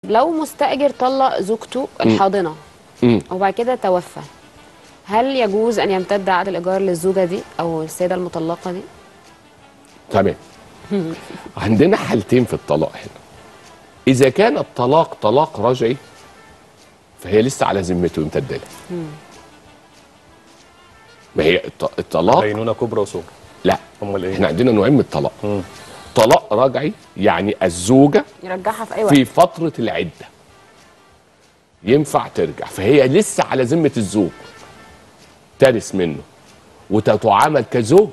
لو مستاجر طلق زوجته الحاضنه مم. وبعد كده توفى هل يجوز ان يمتد عقد الايجار للزوجه دي او السيده المطلقه دي تمام عندنا حالتين في الطلاق هنا اذا كان الطلاق طلاق رجعي فهي لسه على ذمته يمتد لها ما هي الط- الطلاق بينونه كبرى وصغرى لا امال ايه؟ احنا عندنا نوعين من الطلاق مم. طلاق رجعي يعني الزوجه يرجعها في اي وقت في فتره العده ينفع ترجع فهي لسه على ذمه الزوج ترث منه وتتعامل كزوجه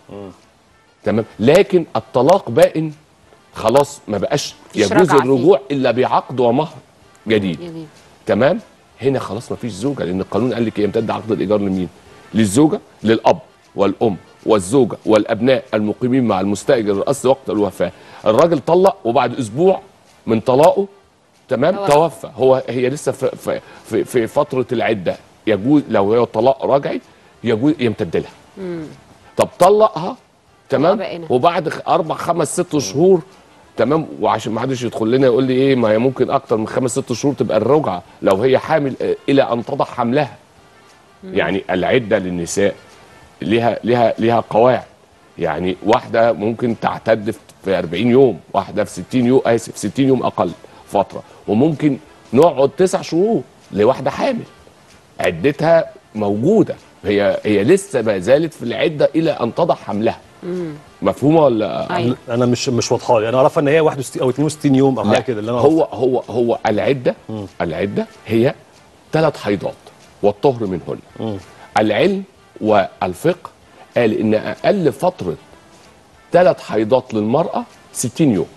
تمام لكن الطلاق بائن خلاص ما بقاش مفيش يجوز رجعة فيه. الرجوع الا بعقد ومهر جديد يعني تمام هنا خلاص ما فيش زوجه لان القانون قال لك يمتد عقد الايجار لمين للزوجه للاب والام والزوجه والابناء المقيمين مع المستاجر الاصل وقت الوفاه الراجل طلق وبعد اسبوع من طلاقه تمام توفى. توفى, توفى. هو هي لسه في في في, في فتره العده يجوز لو هي طلاق رجعي يجوز يمتد لها طب طلقها تمام بقينا. وبعد خ- اربع خمس ست شهور تمام وعشان ما حدش يدخل لنا يقول لي ايه ما هي ممكن اكتر من خمس ست شهور تبقى الرجعه لو هي حامل آه، الى ان تضع حملها يعني العده للنساء ليها ليها ليها قواعد يعني واحده ممكن تعتد في 40 يوم واحده في 60 يوم اسف 60 يوم اقل فتره وممكن نقعد تسع شهور لواحده حامل عدتها موجوده هي هي لسه ما زالت في العده الى ان تضع حملها مفهومه ولا ايوه انا مش مش واضحه لي انا اعرفها ان هي 61 او 62 يوم او حاجه لا كده اللي انا هو هو هو العده العده هي ثلاث حيضات والطهر منهن العلم والفقه قال ان اقل فتره ثلاث حيضات للمراه 60 يوم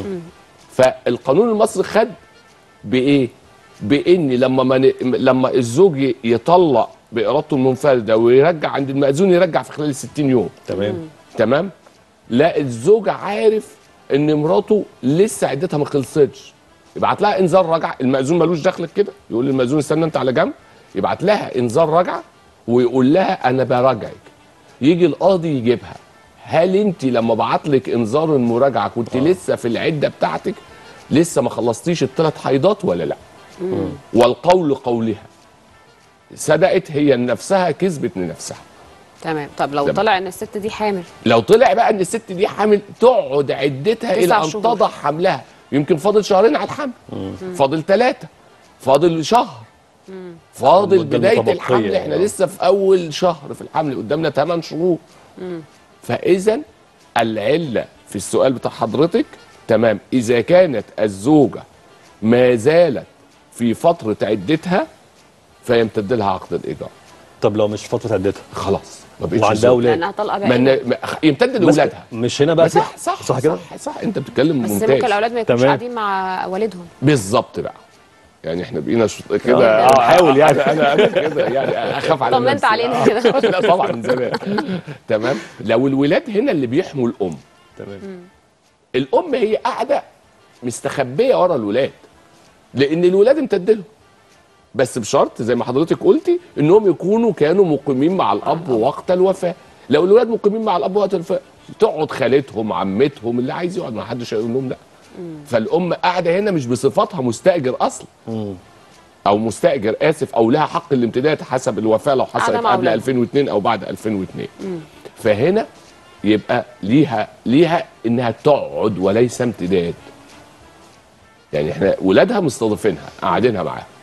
فالقانون المصري خد بايه بان لما من لما الزوج يطلق بارادته المنفرده ويرجع عند المأذون يرجع في خلال 60 يوم تمام تمام لا الزوج عارف ان مراته لسه عدتها ما خلصتش يبعت لها انذار رجعه المأذون ملوش دخل في كده يقول للمأذون استنى انت على جنب يبعت لها انذار رجعه ويقول لها انا براجعك يجي القاضي يجيبها هل انت لما بعت لك انذار المراجعه كنت آه. لسه في العده بتاعتك لسه ما خلصتيش الثلاث حيضات ولا لا والقول قولها صدقت هي نفسها كذبت لنفسها تمام طب لو تمام. طلع ان الست دي حامل لو طلع بقى ان الست دي حامل تقعد عدتها تسع الى ان شهور. تضع حملها يمكن فاضل شهرين على الحمل فاضل ثلاثه فاضل شهر فاضل المدة بدايه المتبقية الحمل يعني. احنا لسه في اول شهر في الحمل قدامنا 8 شهور فاذا العله في السؤال بتاع حضرتك تمام اذا كانت الزوجه ما زالت في فتره عدتها فيمتد لها عقد الايجار طب لو مش فتره عدتها خلاص ما بقتش وعندها زوجة. اولاد لانها طلقه ما بقى ن- ما- يمتد بس لاولادها مش هنا بقى صح صح صح كده صح, صح انت بتتكلم بس ممتاز ممكن الاولاد ما يكونوش تمام. قاعدين مع والدهم بالظبط بقى يعني احنا بقينا شط... كده آه، حاول يعني. انا انا أنا كده يعني اخاف على طمنت نفسي. علينا آه. كده. لا طبعا من زمان تمام لو الولاد هنا اللي بيحموا الام تمام الام هي قاعده مستخبيه ورا الولاد لان الولاد امتدلهم بس بشرط زي ما حضرتك قلتي انهم يكونوا كانوا مقيمين مع الاب وقت الوفاه لو الولاد مقيمين مع الاب وقت الوفاه تقعد خالتهم عمتهم اللي عايز يقعد ما حدش هيقول لهم لا فالام قاعده هنا مش بصفتها مستاجر اصلا او مستاجر اسف او لها حق الامتداد حسب الوفاه لو حصلت قاعدة مع قبل أولادها. 2002 او بعد 2002 فهنا يبقى ليها ليها انها تقعد وليس امتداد يعني احنا ولادها مستضيفينها قاعدينها معاها